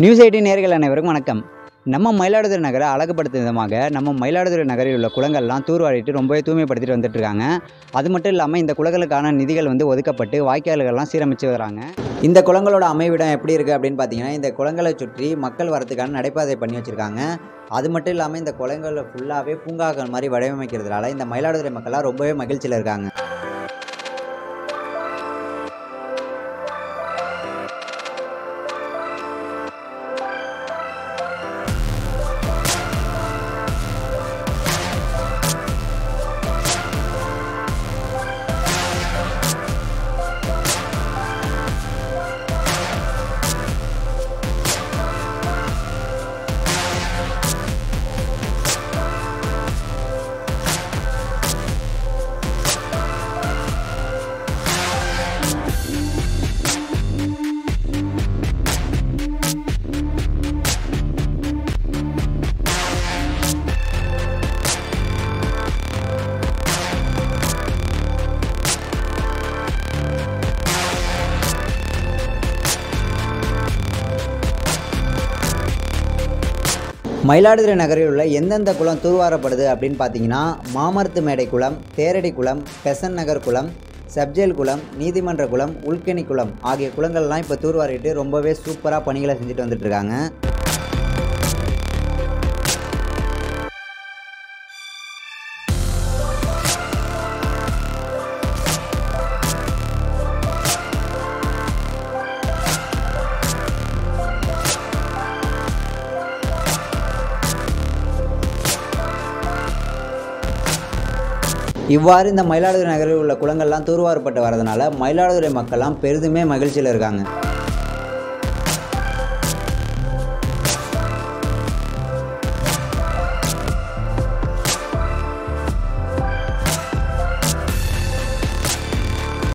news eighteen நேர்கள் அனைவருக்கும் வணக்கம் நம்ம மயிலாடுதுறை நகரை அழகுபடுத்தும் விதமாக நம்ம மயிலாடுதுறை நகரில் உள்ள குளங்கள்லாம் தூர்வாரிட்டு ரொம்பவே தூய்மைப்படுத்திட்டு வந்துட்டு இருக்காங்க அது மட்டும் இல்லாமல் இந்த குளங்களுக்கான நிதிகள் வந்து ஒதுக்கப்பட்டு வாய்க்கால்கள்லாம் சீரமைச்சு வராங்க இந்த குளங்களோட அமைவிடம் எப்படி இருக்குது அப்படின்னு பார்த்தீங்கன்னா இந்த குளங்களை சுற்றி மக்கள் வரத்துக்கான நடைபாதை பண்ணி வச்சுருக்காங்க அது மட்டும் இல்லாமல் இந்த குளங்களை ஃபுல்லாகவே பூங்காக்கள் மாதிரி வடிவமைக்கிறதுனால இந்த மயிலாடுதுறை மக்கள்லாம் ரொம்பவே மகிழ்ச்சியில் இருக்காங்க மயிலாடுதுறை நகரில் உள்ள எந்தெந்த குளம் தூர்வாரப்படுது அப்படின்னு பார்த்தீங்கன்னா மாமரத்து மேடை குளம் தேரடி குளம் பெசன் நகர் குளம் சப்ஜெல் குளம் நீதிமன்ற குளம் உள்கனி குளம் ஆகிய குளங்கள்லாம் இப்போ தூர்வாரிட்டு ரொம்பவே சூப்பராக பணிகளை செஞ்சுட்டு வந்துட்டு இருக்காங்க இவ்வாறு இந்த மயிலாடுதுறை நகரில் உள்ள குளங்கள்லாம் தூர்வாரப்பட்டு வரதுனால மயிலாடுதுறை மக்கள்லாம் பெரிதுமே மகிழ்ச்சியில் இருக்காங்க